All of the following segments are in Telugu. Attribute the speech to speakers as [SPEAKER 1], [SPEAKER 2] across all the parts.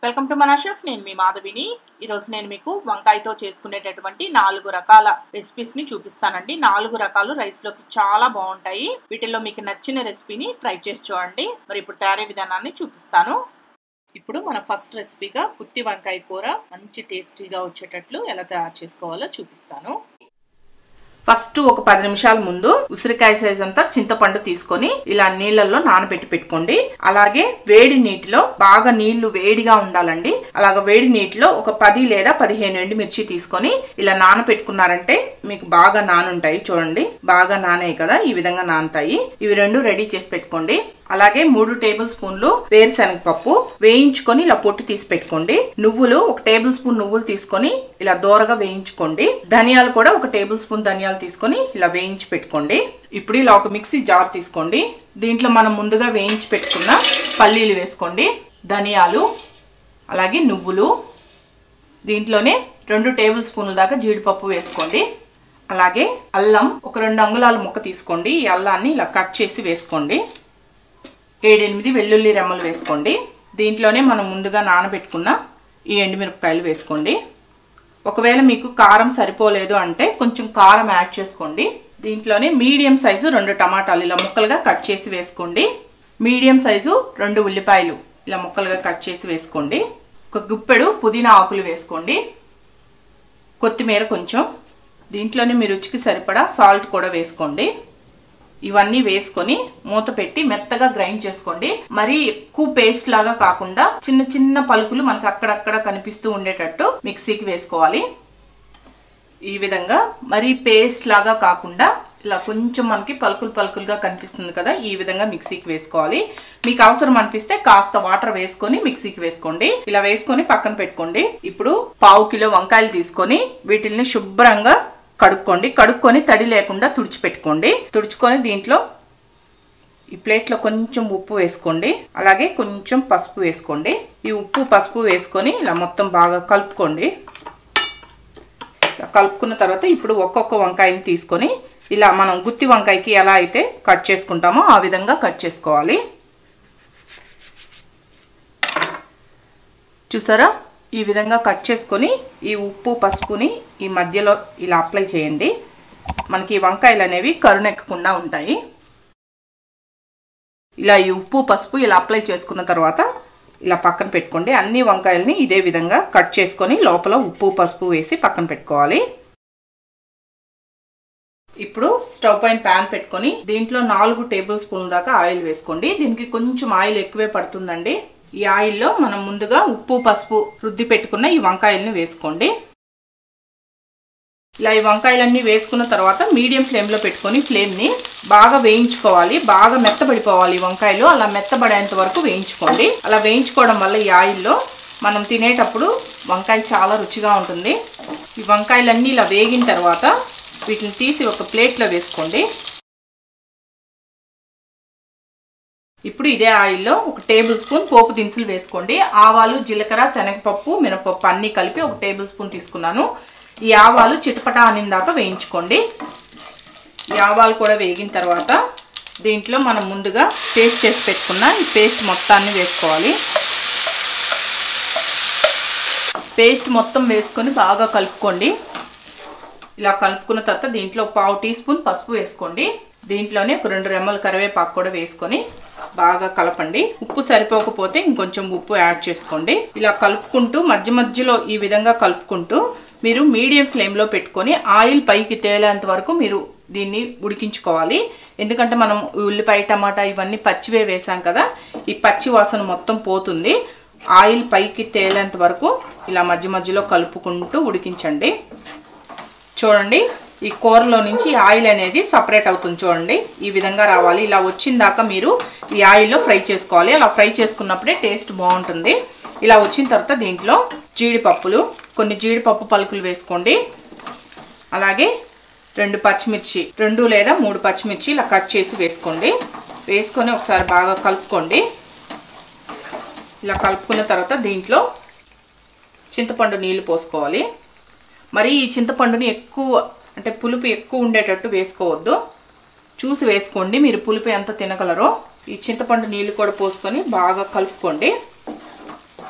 [SPEAKER 1] వెల్కమ్ టు మన షెఫ్ నేను మీ మాధవిని ఈరోజు నేను మీకు వంకాయతో చేసుకునేటటువంటి నాలుగు రకాల రెసిపీస్ ని చూపిస్తానండి నాలుగు రకాలు రైస్ లోకి చాలా బాగుంటాయి వీటిల్లో మీకు నచ్చిన రెసిపీని ట్రై చేసి చూడండి మరి ఇప్పుడు తయారీ విధానాన్ని చూపిస్తాను ఇప్పుడు మన ఫస్ట్ రెసిపీగా గుత్తి వంకాయ కూర మంచి టేస్టీగా వచ్చేటట్లు ఎలా తయారు చేసుకోవాలో చూపిస్తాను ఫస్ట్ ఒక పది నిమిషాల ముందు ఉసిరికాయ సైజ్ అంతా చింతపండు తీసుకొని ఇలా నీళ్ళల్లో నానబెట్టి పెట్టుకోండి అలాగే వేడి నీటిలో బాగా నీళ్లు వేడిగా ఉండాలండి అలాగ వేడి నీటిలో ఒక పది లేదా పదిహేను ఎండుమిర్చి తీసుకొని ఇలా నానబెట్టుకున్నారంటే మీకు బాగా నానుంటాయి చూడండి బాగా నానాయి కదా ఈ విధంగా నానుతాయి ఇవి రెండు రెడీ చేసి పెట్టుకోండి అలాగే మూడు టేబుల్ స్పూన్లు వేరుశనగ పప్పు వేయించుకొని ఇలా పొట్టు తీసి పెట్టుకోండి నువ్వులు ఒక టేబుల్ స్పూన్ నువ్వులు తీసుకొని ఇలా దూరగా వేయించుకోండి ధనియాలు కూడా ఒక టేబుల్ స్పూన్ ధనియాలు తీసుకొని ఇలా వేయించి పెట్టుకోండి ఇప్పుడు ఇలా ఒక మిక్సీ జార్ తీసుకోండి దీంట్లో మనం ముందుగా వేయించి పెట్టుకున్న పల్లీలు వేసుకోండి ధనియాలు అలాగే నువ్వులు దీంట్లోనే రెండు టేబుల్ స్పూన్ల దాకా జీడిపప్పు వేసుకోండి అలాగే అల్లం ఒక రెండు అంగుళాల ముక్క తీసుకోండి ఈ అల్లాన్ని ఇలా కట్ చేసి వేసుకోండి ఏడెనిమిది వెల్లుల్లి రెమ్మలు వేసుకోండి దీంట్లోనే మనం ముందుగా నానబెట్టుకున్న ఈ ఎండుమిరపకాయలు వేసుకోండి ఒకవేళ మీకు కారం సరిపోలేదు అంటే కొంచెం కారం యాడ్ చేసుకోండి దీంట్లోనే మీడియం సైజు రెండు టమాటాలు ఇలా ముక్కలుగా కట్ చేసి వేసుకోండి మీడియం సైజు రెండు ఉల్లిపాయలు ఇలా ముక్కలుగా కట్ చేసి వేసుకోండి ఒక గుప్పెడు పుదీనా ఆకులు వేసుకోండి కొత్తిమీర కొంచెం దీంట్లోనే మీ రుచికి సరిపడా సాల్ట్ కూడా వేసుకోండి ఇవన్నీ వేసుకొని మూత పెట్టి మెత్తగా గ్రైండ్ చేసుకోండి మరీ ఎక్కువ పేస్ట్ లాగా కాకుండా చిన్న చిన్న పలుకులు మనకు అక్కడక్కడ కనిపిస్తూ ఉండేటట్టు మిక్సీకి వేసుకోవాలి ఈ విధంగా మరీ పేస్ట్ లాగా కాకుండా ఇలా కొంచెం మనకి పలుకులు పలుకులుగా కనిపిస్తుంది కదా ఈ విధంగా మిక్సీకి వేసుకోవాలి మీకు అవసరం అనిపిస్తే కాస్త వాటర్ వేసుకొని మిక్సీకి వేసుకోండి ఇలా వేసుకొని పక్కన పెట్టుకోండి ఇప్పుడు పావు కిలో వంకాయలు తీసుకొని వీటిల్ని శుభ్రంగా కడుక్కోండి కడుక్కొని తడి లేకుండా తుడిచిపెట్టుకోండి తుడుచుకొని దీంట్లో ఈ ప్లేట్లో కొంచెం ఉప్పు వేసుకోండి అలాగే కొంచెం పసుపు వేసుకోండి ఈ ఉప్పు పసుపు వేసుకొని ఇలా మొత్తం బాగా కలుపుకోండి కలుపుకున్న తర్వాత ఇప్పుడు ఒక్కొక్క వంకాయని తీసుకొని ఇలా మనం గుత్తి వంకాయకి ఎలా అయితే కట్ చేసుకుంటామో ఆ విధంగా కట్ చేసుకోవాలి చూసారా ఈ విధంగా కట్ చేసుకొని ఈ ఉప్పు పసుపుని ఈ మధ్యలో ఇలా అప్లై చేయండి మనకి వంకాయలు అనేవి కరుణెక్కకుండా ఉంటాయి ఇలా ఈ ఉప్పు పసుపు ఇలా అప్లై చేసుకున్న తర్వాత ఇలా పక్కన పెట్టుకోండి అన్ని వంకాయలని ఇదే విధంగా కట్ చేసుకొని లోపల ఉప్పు పసుపు వేసి పక్కన పెట్టుకోవాలి ఇప్పుడు స్టవ్ పైన ప్యాన్ పెట్టుకొని దీంట్లో నాలుగు టేబుల్ స్పూన్ల దాకా ఆయిల్ వేసుకోండి దీనికి కొంచెం ఆయిల్ ఎక్కువే పడుతుందండి ఈ ఆయిల్లో మనం ముందుగా ఉప్పు పసుపు రుద్ది పెట్టుకున్న ఈ వంకాయల్ని వేసుకోండి ఇలా ఈ వంకాయలన్నీ వేసుకున్న తర్వాత మీడియం ఫ్లేమ్లో పెట్టుకొని ఫ్లేమ్ని బాగా వేయించుకోవాలి బాగా మెత్తబడిపోవాలి ఈ వంకాయలు అలా మెత్తబడేంత వరకు వేయించుకోండి అలా వేయించుకోవడం వల్ల ఈ ఆయిల్లో మనం తినేటప్పుడు వంకాయ చాలా రుచిగా ఉంటుంది ఈ వంకాయలన్నీ ఇలా వేగిన తర్వాత వీటిని తీసి ఒక ప్లేట్లో వేసుకోండి ఇప్పుడు ఇదే ఆయిల్లో ఒక టేబుల్ స్పూన్ పోపు దినుసులు వేసుకోండి ఆవాలు జీలకర్ర శనగపప్పు మినపప్పు అన్నీ కలిపి ఒక టేబుల్ స్పూన్ తీసుకున్నాను ఈ ఆవాలు చిటపట అనిందాక వేయించుకోండి ఈ ఆవాలు కూడా వేగిన తర్వాత దీంట్లో మనం ముందుగా పేస్ట్ చేసి పెట్టుకున్న ఈ పేస్ట్ మొత్తాన్ని వేసుకోవాలి పేస్ట్ మొత్తం వేసుకొని బాగా కలుపుకోండి ఇలా కలుపుకున్న తర్వాత దీంట్లో పావు టీ స్పూన్ పసుపు వేసుకోండి దీంట్లోనే ఒక రెండు రెమ్మల కరివేపాకు కూడా వేసుకొని బాగా కలపండి ఉప్పు సరిపోకపోతే ఇంకొంచెం ఉప్పు యాడ్ చేసుకోండి ఇలా కలుపుకుంటూ మధ్య మధ్యలో ఈ విధంగా కలుపుకుంటూ మీరు మీడియం ఫ్లేమ్లో పెట్టుకొని ఆయిల్ పైకి తేలేంత వరకు మీరు దీన్ని ఉడికించుకోవాలి ఎందుకంటే మనం ఉల్లిపాయ టమాటా ఇవన్నీ పచ్చివే వేసాం కదా ఈ పచ్చి వాసన మొత్తం పోతుంది ఆయిల్ పైకి తేలేంత వరకు ఇలా మధ్య మధ్యలో కలుపుకుంటూ ఉడికించండి చూడండి ఈ కూరలో నుంచి ఆయిల్ అనేది సపరేట్ అవుతుంది చూడండి ఈ విధంగా రావాలి ఇలా వచ్చిన దాకా మీరు ఈ ఆయిల్లో ఫ్రై చేసుకోవాలి అలా ఫ్రై చేసుకున్నప్పుడే టేస్ట్ బాగుంటుంది ఇలా వచ్చిన తర్వాత దీంట్లో జీడిపప్పులు కొన్ని జీడిపప్పు పలుకులు వేసుకోండి అలాగే రెండు పచ్చిమిర్చి రెండు లేదా మూడు పచ్చిమిర్చి ఇలా కట్ చేసి వేసుకోండి వేసుకొని ఒకసారి బాగా కలుపుకోండి ఇలా కలుపుకున్న తర్వాత దీంట్లో చింతపండు నీళ్లు పోసుకోవాలి మరి ఈ చింతపండుని ఎక్కువ అంటే పులుపు ఎక్కువ ఉండేటట్టు వేసుకోవద్దు చూసి వేసుకోండి మీరు పులుపు ఎంత తినగలరో ఈ చింతపండు నీళ్ళు కూడా పోసుకొని బాగా కలుపుకోండి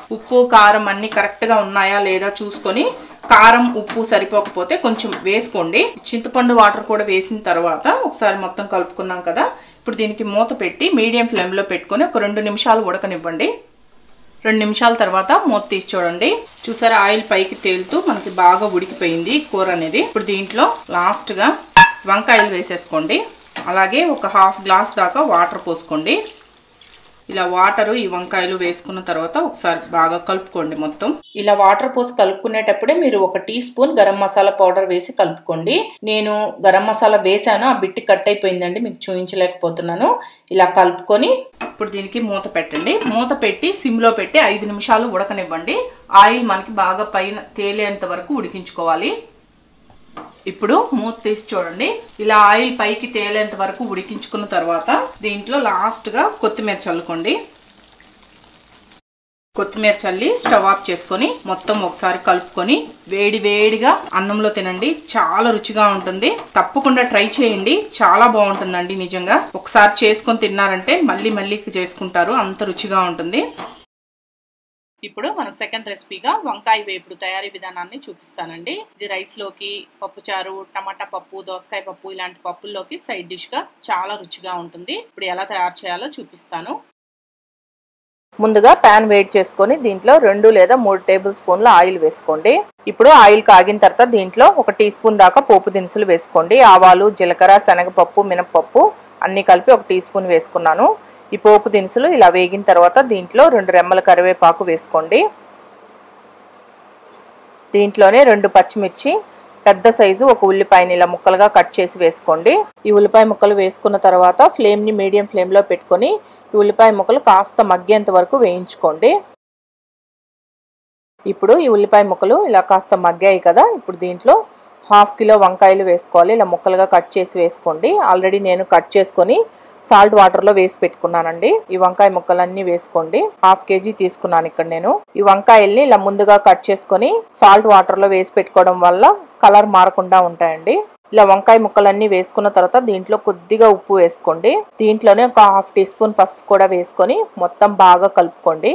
[SPEAKER 1] ఉప్పు కారం అన్ని కరెక్ట్గా ఉన్నాయా లేదా చూసుకొని కారం ఉప్పు సరిపోకపోతే కొంచెం వేసుకోండి చింతపండు వాటర్ కూడా వేసిన తర్వాత ఒకసారి మొత్తం కలుపుకున్నాం కదా ఇప్పుడు దీనికి మూత పెట్టి మీడియం ఫ్లేమ్లో పెట్టుకొని ఒక రెండు నిమిషాలు ఉడకనివ్వండి రెండు నిమిషాల తర్వాత మూత తీసి చూడండి చూసారా ఆయిల్ పైకి తేలుతూ మనకి బాగా ఉడికిపోయింది కూర అనేది ఇప్పుడు దీంట్లో లాస్ట్గా వంకాయలు వేసేసుకోండి అలాగే ఒక హాఫ్ గ్లాస్ దాకా వాటర్ పోసుకోండి ఇలా వాటర్ ఈ వంకాయలు వేసుకున్న తర్వాత ఒకసారి బాగా కలుపుకోండి మొత్తం ఇలా వాటర్ పోసి కలుపుకునేటప్పుడే మీరు ఒక teaspoon garam masala powder వేసి కలుపుకోండి నేను గరం మసాలా వేసాను ఆ బిట్టి కట్ అయిపోయిందండి మీకు చూపించలేకపోతున్నాను ఇలా కలుపుకొని ఇప్పుడు దీనికి మూత పెట్టండి మూత పెట్టి సిమ్లో పెట్టి ఐదు నిమిషాలు ఉడకనివ్వండి ఆయిల్ మనకి బాగా పైన తేలేంత వరకు ఉడికించుకోవాలి ఇప్పుడు మూత తీసి చూడండి ఇలా ఆయిల్ పైకి తేలేంత వరకు ఉడికించుకున్న తర్వాత దీంట్లో లాస్ట్గా కొత్తిమీర చల్లుకోండి కొత్తిమీర చల్లి స్టవ్ ఆఫ్ చేసుకొని మొత్తం ఒకసారి కలుపుకొని వేడి వేడిగా అన్నంలో తినండి చాలా రుచిగా ఉంటుంది తప్పకుండా ట్రై చేయండి చాలా బాగుంటుందండి నిజంగా ఒకసారి చేసుకొని తిన్నారంటే మళ్ళీ మళ్ళీ చేసుకుంటారు అంత రుచిగా ఉంటుంది ఇప్పుడు మన సెకండ్ రెసిపీగా వంకాయ వేపుడు తయారీ విధానాన్ని చూపిస్తానండి ఇది రైస్లోకి పప్పుచారు టమాటా పప్పు దోసకాయ పప్పు ఇలాంటి పప్పుల్లోకి సైడ్ డిష్గా చాలా రుచిగా ఉంటుంది ఇప్పుడు ఎలా తయారు చేయాలో చూపిస్తాను ముందుగా ప్యాన్ వేడి చేసుకొని దీంట్లో రెండు లేదా మూడు టేబుల్ స్పూన్ల ఆయిల్ వేసుకోండి ఇప్పుడు ఆయిల్ కాగిన తర్వాత దీంట్లో ఒక టీ స్పూన్ దాకా పోపు దినుసులు వేసుకోండి ఆవాలు జీలకర్ర శనగపప్పు మినపప్పు అన్నీ కలిపి ఒక టీ స్పూన్ వేసుకున్నాను ఈ పోపు దినుసులు ఇలా వేగిన తర్వాత దీంట్లో రెండు రెమ్మల కరివేపాకు వేసుకోండి దీంట్లోనే రెండు పచ్చిమిర్చి పెద్ద సైజు ఒక ఉల్లిపాయని ఇలా ముక్కలుగా కట్ చేసి వేసుకోండి ఈ ఉల్లిపాయ ముక్కలు వేసుకున్న తర్వాత ఫ్లేమ్ని మీడియం ఫ్లేమ్లో పెట్టుకొని ఈ ఉల్లిపాయ ముక్కలు కాస్త మగ్గేంత వరకు వేయించుకోండి ఇప్పుడు ఈ ఉల్లిపాయ ముక్కలు ఇలా కాస్త మగ్గాయి కదా ఇప్పుడు దీంట్లో హాఫ్ కిలో వంకాయలు వేసుకోవాలి ఇలా ముక్కలుగా కట్ చేసి వేసుకోండి ఆల్రెడీ నేను కట్ చేసుకొని సాల్ట్ వాటర్లో వేసి పెట్టుకున్నానండి ఈ వంకాయ ముక్కలన్నీ వేసుకోండి హాఫ్ కేజీ తీసుకున్నాను ఇక్కడ నేను ఈ వంకాయల్ని ఇలా ముందుగా కట్ చేసుకొని సాల్ట్ వాటర్లో వేసి పెట్టుకోవడం వల్ల కలర్ మారకుండా ఉంటాయండి ఇలా వంకాయ ముక్కలన్నీ వేసుకున్న తర్వాత దీంట్లో కొద్దిగా ఉప్పు వేసుకోండి దీంట్లోనే ఒక హాఫ్ టీ స్పూన్ పసుపు కూడా వేసుకొని మొత్తం బాగా కలుపుకోండి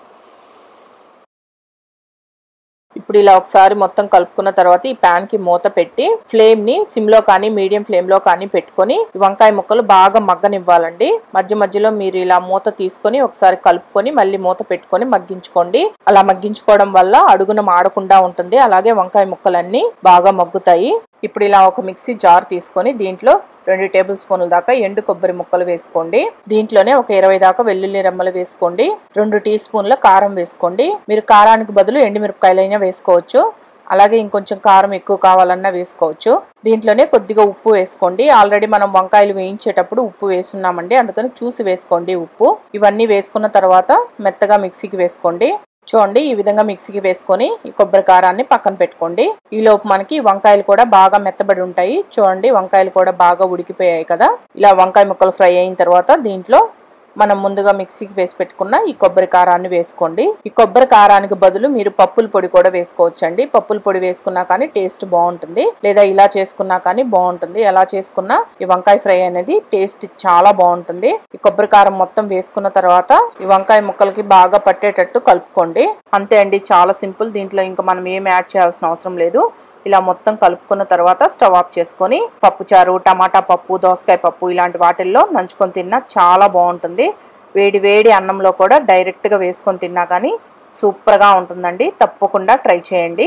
[SPEAKER 1] ఇప్పుడు ఇలా ఒకసారి మొత్తం కలుపుకున్న తర్వాత ఈ ప్యాన్ కి మూత పెట్టి ఫ్లేమ్ ని సిమ్ లో కానీ మీడియం ఫ్లేమ్ లో కానీ పెట్టుకొని వంకాయ ముక్కలు బాగా మగ్గనివ్వాలండి మధ్య మధ్యలో మీరు ఇలా మూత తీసుకొని ఒకసారి కలుపుకొని మళ్ళీ మూత పెట్టుకొని మగ్గించుకోండి అలా మగ్గించుకోవడం వల్ల అడుగున మాడకుండా ఉంటుంది అలాగే వంకాయ ముక్కలన్నీ బాగా మగ్గుతాయి ఇప్పుడు ఇలా ఒక మిక్సీ జార్ తీసుకొని దీంట్లో రెండు టేబుల్ స్పూన్ల దాకా ఎండు కొబ్బరి ముక్కలు వేసుకోండి దీంట్లోనే ఒక ఇరవై దాకా వెల్లుల్లి రెమ్మలు వేసుకోండి రెండు టీ స్పూన్ల కారం వేసుకోండి మీరు కారానికి బదులు ఎండుమిరపకాయలైనా వేసుకోవచ్చు అలాగే ఇంకొంచెం కారం ఎక్కువ కావాలన్నా వేసుకోవచ్చు దీంట్లోనే కొద్దిగా ఉప్పు వేసుకోండి ఆల్రెడీ మనం వంకాయలు వేయించేటప్పుడు ఉప్పు వేస్తున్నామండి అందుకని చూసి వేసుకోండి ఉప్పు ఇవన్నీ వేసుకున్న తర్వాత మెత్తగా మిక్సీకి వేసుకోండి చూడండి ఈ విధంగా మిక్సీకి వేసుకొని ఈ కొబ్బరి కారాన్ని పక్కన పెట్టుకోండి ఈ లోపు మనకి వంకాయలు కూడా బాగా మెత్తబడి ఉంటాయి చూడండి వంకాయలు కూడా బాగా ఉడికిపోయాయి కదా ఇలా వంకాయ ముక్కలు ఫ్రై అయిన తర్వాత దీంట్లో మనం ముందుగా మిక్సీకి వేసి పెట్టుకున్న ఈ కొబ్బరి కారాన్ని వేసుకోండి ఈ కొబ్బరి కారానికి బదులు మీరు పప్పుల పొడి కూడా వేసుకోవచ్చండి పప్పుల పొడి వేసుకున్నా కానీ టేస్ట్ బాగుంటుంది లేదా ఇలా చేసుకున్నా కానీ బాగుంటుంది ఎలా చేసుకున్నా ఈ వంకాయ ఫ్రై అనేది టేస్ట్ చాలా బాగుంటుంది ఈ కొబ్బరి కారం మొత్తం వేసుకున్న తర్వాత ఈ వంకాయ ముక్కలకి బాగా పట్టేటట్టు కలుపుకోండి అంతే అండి చాలా సింపుల్ దీంట్లో ఇంకా మనం ఏం యాడ్ చేయాల్సిన అవసరం లేదు ఇలా మొత్తం కలుపుకున్న తర్వాత స్టవ్ ఆఫ్ చేసుకొని పప్పుచారు టమాటా పప్పు దోసకాయ పప్పు ఇలాంటి వాటిల్లో నంచుకొని తిన్నా చాలా బాగుంటుంది వేడి వేడి అన్నంలో కూడా డైరెక్ట్గా వేసుకొని తిన్నా కానీ సూపర్గా ఉంటుందండి తప్పకుండా ట్రై చేయండి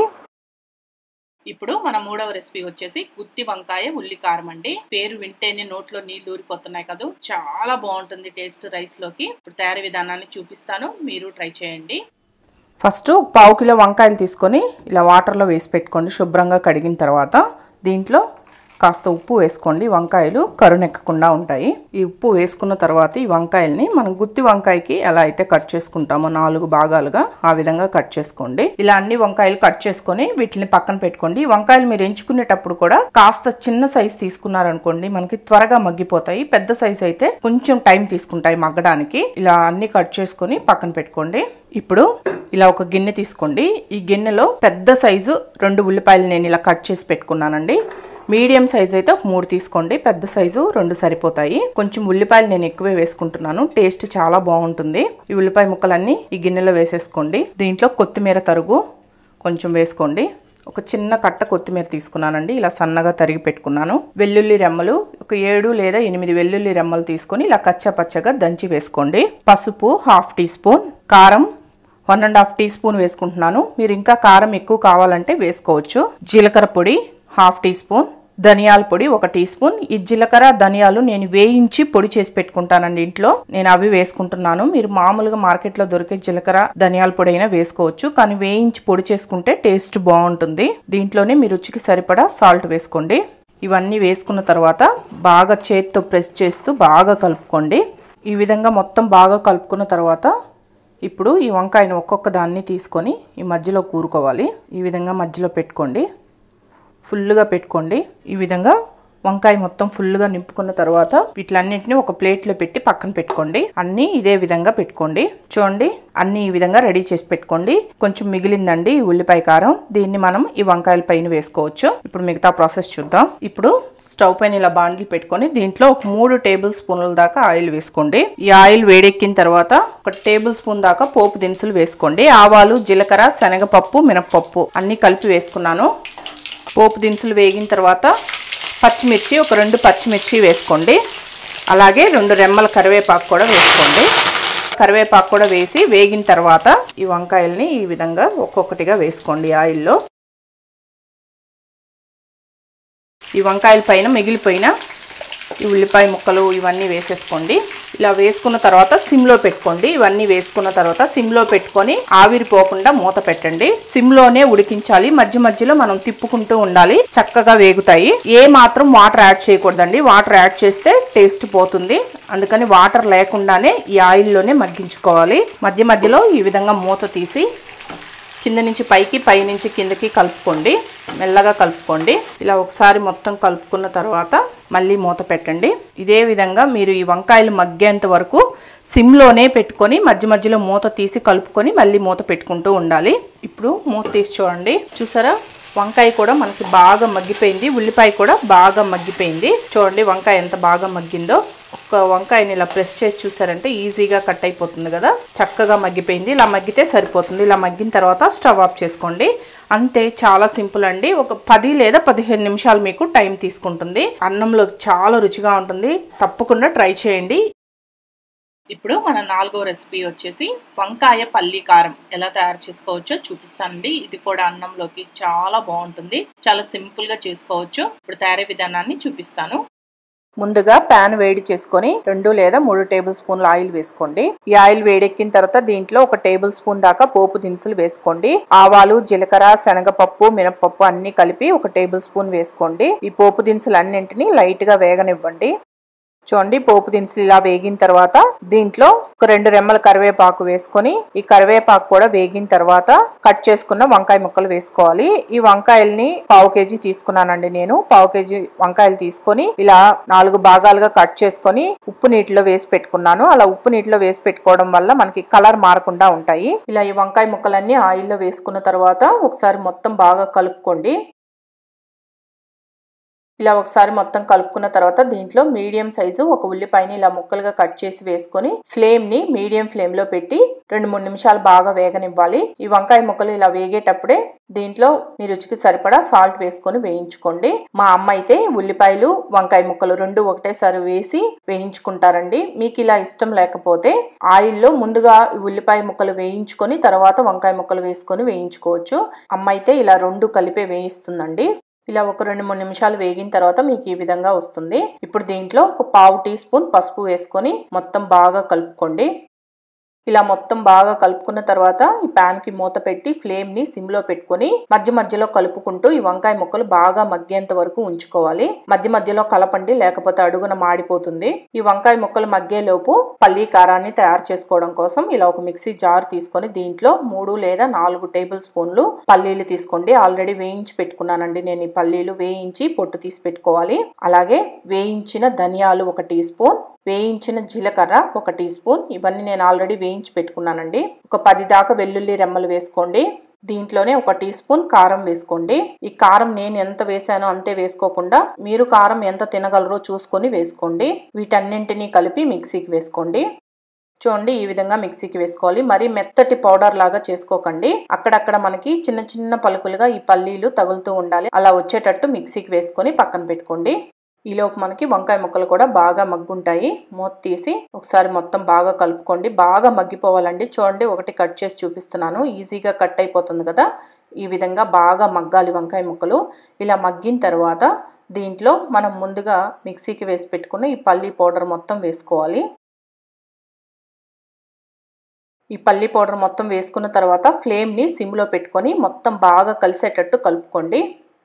[SPEAKER 1] ఇప్పుడు మన మూడవ రెసిపీ వచ్చేసి గుత్తి వంకాయ ఉల్లి కారం అండి పేరు వింటేనే నోట్లో నీళ్లు ఊరిపోతున్నాయి కదా చాలా బాగుంటుంది టేస్ట్ రైస్ లోకి ఇప్పుడు తయారీ విధానాన్ని చూపిస్తాను మీరు ట్రై చేయండి ఫస్ట్ పావు కిలో వంకాయలు తీసుకొని ఇలా వాటర్లో వేసి పెట్టుకోండి శుభ్రంగా కడిగిన తర్వాత దీంట్లో కాస్త ఉప్పు వేసుకోండి వంకాయలు కరునెక్కకుండా ఉంటాయి ఈ ఉప్పు వేసుకున్న తర్వాత ఈ వంకాయల్ని మనం గుత్తి వంకాయకి ఎలా అయితే కట్ చేసుకుంటామో నాలుగు భాగాలుగా ఆ విధంగా కట్ చేసుకోండి ఇలా అన్ని వంకాయలు కట్ చేసుకొని వీటిని పక్కన పెట్టుకోండి ఈ వంకాయలు మీరు ఎంచుకునేటప్పుడు కూడా కాస్త చిన్న సైజ్ తీసుకున్నారనుకోండి మనకి త్వరగా మగ్గిపోతాయి పెద్ద సైజ్ అయితే కొంచెం టైం తీసుకుంటాయి మగ్గడానికి ఇలా అన్ని కట్ చేసుకొని పక్కన పెట్టుకోండి ఇప్పుడు ఇలా ఒక గిన్నె తీసుకోండి ఈ గిన్నెలో పెద్ద సైజు రెండు ఉల్లిపాయలు నేను ఇలా కట్ చేసి పెట్టుకున్నానండి మీడియం సైజ్ అయితే ఒక మూడు తీసుకోండి పెద్ద సైజు రెండు సరిపోతాయి కొంచెం ఉల్లిపాయలు నేను ఎక్కువే వేసుకుంటున్నాను టేస్ట్ చాలా బాగుంటుంది ఈ ఉల్లిపాయ ముక్కలన్నీ ఈ గిన్నెలో వేసేసుకోండి దీంట్లో కొత్తిమీర తరుగు కొంచెం వేసుకోండి ఒక చిన్న కట్ట కొత్తిమీర తీసుకున్నానండి ఇలా సన్నగా తరిగి పెట్టుకున్నాను వెల్లుల్లి రెమ్మలు ఒక ఏడు లేదా ఎనిమిది వెల్లుల్లి రెమ్మలు తీసుకొని ఇలా కచ్చా పచ్చగా దంచి వేసుకోండి పసుపు హాఫ్ టీ స్పూన్ కారం one and half teaspoon వేసుకుంటున్నాను మీరు ఇంకా కారం ఎక్కువ కావాలంటే వేసుకోవచ్చు జీలకర్ర పొడి హాఫ్ టీ స్పూన్ ధనియాల పొడి ఒక టీ స్పూన్ ఈ జీలకర్ర ధనియాలు నేను వేయించి పొడి చేసి పెట్టుకుంటానండి ఇంట్లో నేను అవి వేసుకుంటున్నాను మీరు మామూలుగా మార్కెట్లో దొరికే జీలకర్ర ధనియాల పొడి అయినా వేసుకోవచ్చు కానీ వేయించి పొడి చేసుకుంటే టేస్ట్ బాగుంటుంది దీంట్లోనే మీ రుచికి సరిపడా సాల్ట్ వేసుకోండి ఇవన్నీ వేసుకున్న తర్వాత బాగా చేతితో ప్రెస్ చేస్తూ బాగా కలుపుకోండి ఈ విధంగా మొత్తం బాగా కలుపుకున్న తర్వాత ఇప్పుడు ఈ వంకాయను ఒక్కొక్క దాన్ని తీసుకొని ఈ మధ్యలో కూరుకోవాలి ఈ విధంగా మధ్యలో పెట్టుకోండి ఫుల్గా పెట్టుకోండి ఈ విధంగా వంకాయ మొత్తం ఫుల్గా నింపుకున్న తర్వాత వీటిలన్నింటినీ ఒక ప్లేట్లో పెట్టి పక్కన పెట్టుకోండి అన్నీ ఇదే విధంగా పెట్టుకోండి చూడండి అన్నీ ఈ విధంగా రెడీ చేసి పెట్టుకోండి కొంచెం మిగిలిందండి ఈ ఉల్లిపాయ కారం దీన్ని మనం ఈ వంకాయల పైన వేసుకోవచ్చు ఇప్పుడు మిగతా ప్రాసెస్ చూద్దాం ఇప్పుడు స్టవ్ పైన ఇలా బాండిల్ పెట్టుకొని దీంట్లో ఒక మూడు టేబుల్ స్పూన్ల దాకా ఆయిల్ వేసుకోండి ఈ ఆయిల్ వేడెక్కిన తర్వాత ఒక టేబుల్ స్పూన్ దాకా పోపు దినుసులు వేసుకోండి ఆవాలు జీలకర్ర శనగపప్పు మినపప్పు అన్నీ కలిపి వేసుకున్నాను పోపు దినుసులు వేగిన తర్వాత పచ్చిమిర్చి ఒక రెండు పచ్చిమిర్చి వేసుకోండి అలాగే రెండు రెమ్మల కరివేపాకు కూడా వేసుకోండి కరివేపాకు కూడా వేసి వేగిన తర్వాత ఈ వంకాయల్ని ఈ విధంగా ఒక్కొక్కటిగా వేసుకోండి ఆయిల్లో ఈ వంకాయల పైన మిగిలిపోయిన ఈ ఉల్లిపాయ ముక్కలు ఇవన్నీ వేసేసుకోండి ఇలా వేసుకున్న తర్వాత సిమ్లో పెట్టుకోండి ఇవన్నీ వేసుకున్న తర్వాత సిమ్లో పెట్టుకొని ఆవిరిపోకుండా మూత పెట్టండి సిమ్లోనే ఉడికించాలి మధ్య మధ్యలో మనం తిప్పుకుంటూ ఉండాలి చక్కగా వేగుతాయి ఏ మాత్రం వాటర్ యాడ్ చేయకూడదండి వాటర్ యాడ్ చేస్తే టేస్ట్ పోతుంది అందుకని వాటర్ లేకుండానే ఈ ఆయిల్లోనే మగ్గించుకోవాలి మధ్య మధ్యలో ఈ విధంగా మూత తీసి కింద నుంచి పైకి పై నుంచి కిందకి కలుపుకోండి మెల్లగా కలుపుకోండి ఇలా ఒకసారి మొత్తం కలుపుకున్న తర్వాత మళ్ళీ మూత పెట్టండి ఇదే విధంగా మీరు ఈ వంకాయలు మగ్గేంత వరకు సిమ్లోనే పెట్టుకొని మధ్య మధ్యలో మూత తీసి కలుపుకొని మళ్ళీ మూత పెట్టుకుంటూ ఉండాలి ఇప్పుడు మూత తీసి చూడండి చూసారా వంకాయ కూడా మనకి బాగా మగ్గిపోయింది ఉల్లిపాయ కూడా బాగా మగ్గిపోయింది చూడండి వంకాయ ఎంత బాగా మగ్గిందో ఒక వంకాయని ఇలా ప్రెస్ చేసి చూసారంటే ఈజీగా కట్ అయిపోతుంది కదా చక్కగా మగ్గిపోయింది ఇలా మగ్గితే సరిపోతుంది ఇలా మగ్గిన తర్వాత స్టవ్ ఆఫ్ చేసుకోండి అంతే చాలా సింపుల్ అండి ఒక పది లేదా పదిహేను నిమిషాలు మీకు టైం తీసుకుంటుంది అన్నంలో చాలా రుచిగా ఉంటుంది తప్పకుండా ట్రై చేయండి ఇప్పుడు మన నాలుగో రెసిపీ వచ్చేసి వంకాయ పల్లి కారం ఎలా తయారు చేసుకోవచ్చో చూపిస్తానండి ఇది కూడా అన్నంలోకి చాలా బాగుంటుంది చాలా సింపుల్ గా చేసుకోవచ్చు ఇప్పుడు తయారీ విధానాన్ని చూపిస్తాను ముందుగా ప్యాన్ వేడి చేసుకొని రెండు లేదా మూడు టేబుల్ స్పూన్ల ఆయిల్ వేసుకోండి ఈ ఆయిల్ వేడెక్కిన తర్వాత దీంట్లో ఒక టేబుల్ స్పూన్ దాకా పోపు దినుసులు వేసుకోండి ఆవాలు జీలకర్ర శనగపప్పు మినపప్పు అన్ని కలిపి ఒక టేబుల్ స్పూన్ వేసుకోండి ఈ పోపు దినుసులు అన్నింటినీ లైట్ గా వేగనివ్వండి చూడండి పోపు దినుసులు ఇలా వేగిన తర్వాత దీంట్లో ఒక రెండు రెమ్మల కరివేపాకు వేసుకొని ఈ కరివేపాకు కూడా వేగిన తర్వాత కట్ చేసుకున్న వంకాయ ముక్కలు వేసుకోవాలి ఈ వంకాయల్ని పావు కేజీ తీసుకున్నానండి నేను పావు కేజీ వంకాయలు తీసుకొని ఇలా నాలుగు భాగాలుగా కట్ చేసుకొని ఉప్పు నీటిలో వేసి పెట్టుకున్నాను అలా ఉప్పు నీటిలో వేసి పెట్టుకోవడం వల్ల మనకి కలర్ మారకుండా ఉంటాయి ఇలా ఈ వంకాయ ముక్కలన్నీ ఆయిల్లో వేసుకున్న తర్వాత ఒకసారి మొత్తం బాగా కలుపుకోండి ఇలా ఒకసారి మొత్తం కలుపుకున్న తర్వాత దీంట్లో మీడియం సైజు ఒక ఉల్లిపాయని ఇలా ముక్కలుగా కట్ చేసి వేసుకొని ఫ్లేమ్ ని మీడియం ఫ్లేమ్ లో పెట్టి రెండు మూడు నిమిషాలు బాగా వేగనివ్వాలి ఈ వంకాయ ముక్కలు ఇలా వేగేటప్పుడే దీంట్లో మీ రుచికి సరిపడా సాల్ట్ వేసుకొని వేయించుకోండి మా అమ్మ అయితే ఉల్లిపాయలు వంకాయ ముక్కలు రెండు ఒకటేసారి వేసి వేయించుకుంటారండి మీకు ఇలా ఇష్టం లేకపోతే ఆయిల్లో ముందుగా ఈ ఉల్లిపాయ ముక్కలు వేయించుకొని తర్వాత వంకాయ ముక్కలు వేసుకొని వేయించుకోవచ్చు అమ్మ అయితే ఇలా రెండు కలిపే వేయిస్తుందండి ఇలా ఒక రెండు మూడు నిమిషాలు వేగిన తర్వాత మీకు ఈ విధంగా వస్తుంది ఇప్పుడు దీంట్లో ఒక పావు టీ స్పూన్ పసుపు వేసుకొని మొత్తం బాగా కలుపుకోండి ఇలా మొత్తం బాగా కలుపుకున్న తర్వాత ఈ ప్యాన్ కి మూత పెట్టి ఫ్లేమ్ ని సిమ్ లో పెట్టుకుని మధ్య మధ్యలో కలుపుకుంటూ ఈ వంకాయ ముక్కలు బాగా మగ్గేంత వరకు ఉంచుకోవాలి మధ్య మధ్యలో కలపండి లేకపోతే అడుగున మాడిపోతుంది ఈ వంకాయ ముక్కలు మగ్గేలోపు పల్లీ కారాన్ని తయారు చేసుకోవడం కోసం ఇలా ఒక మిక్సీ జార్ తీసుకొని దీంట్లో మూడు లేదా నాలుగు టేబుల్ స్పూన్లు పల్లీలు తీసుకోండి ఆల్రెడీ వేయించి పెట్టుకున్నానండి నేను ఈ పల్లీలు వేయించి పొట్టు తీసి పెట్టుకోవాలి అలాగే వేయించిన ధనియాలు ఒక టీ స్పూన్ వేయించిన జీలకర్ర ఒక టీ స్పూన్ ఇవన్నీ నేను ఆల్రెడీ వేయించి పెట్టుకున్నానండి ఒక పది దాకా వెల్లుల్లి రెమ్మలు వేసుకోండి దీంట్లోనే ఒక టీ స్పూన్ కారం వేసుకోండి ఈ కారం నేను ఎంత వేసానో అంతే వేసుకోకుండా మీరు కారం ఎంత తినగలరో చూసుకొని వేసుకోండి వీటన్నింటినీ కలిపి మిక్సీకి వేసుకోండి చూడండి ఈ విధంగా మిక్సీకి వేసుకోవాలి మరి మెత్తటి పౌడర్ లాగా చేసుకోకండి అక్కడక్కడ మనకి చిన్న చిన్న పలుకులుగా ఈ పల్లీలు తగులుతూ ఉండాలి అలా వచ్చేటట్టు మిక్సీకి వేసుకొని పక్కన పెట్టుకోండి ఈలోపు మనకి వంకాయ ముక్కలు కూడా బాగా మగ్గుంటాయి మూత తీసి ఒకసారి మొత్తం బాగా కలుపుకోండి బాగా మగ్గిపోవాలండి చూడండి ఒకటి కట్ చేసి చూపిస్తున్నాను ఈజీగా కట్ అయిపోతుంది కదా ఈ విధంగా బాగా మగ్గాలి వంకాయ ముక్కలు ఇలా మగ్గిన తర్వాత దీంట్లో మనం ముందుగా మిక్సీకి వేసి పెట్టుకున్న ఈ పల్లీ పౌడర్ మొత్తం వేసుకోవాలి ఈ పల్లి పౌడర్ మొత్తం వేసుకున్న తర్వాత ఫ్లేమ్ని సిమ్లో పెట్టుకొని మొత్తం బాగా కలిసేటట్టు కలుపుకోండి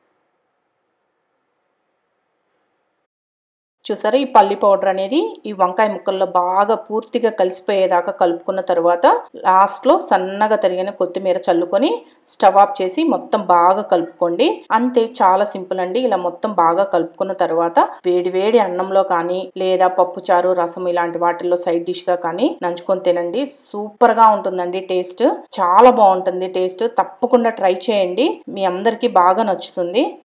[SPEAKER 1] చూసారా ఈ పల్లి పౌడర్ అనేది ఈ వంకాయ ముక్కల్లో బాగా పూర్తిగా కలిసిపోయేదాకా కలుపుకున్న తర్వాత లాస్ట్లో సన్నగా తరిగిన కొత్తిమీర చల్లుకొని స్టవ్ ఆఫ్ చేసి మొత్తం బాగా కలుపుకోండి అంతే చాలా సింపుల్ అండి ఇలా మొత్తం బాగా కలుపుకున్న తర్వాత వేడి వేడి అన్నంలో కానీ లేదా పప్పుచారు రసం ఇలాంటి వాటిల్లో సైడ్ డిష్ గా కానీ నంచుకొని తినండి సూపర్ గా ఉంటుందండి టేస్ట్ చాలా బాగుంటుంది టేస్ట్ తప్పకుండా ట్రై చేయండి మీ అందరికీ బాగా నచ్చుతుంది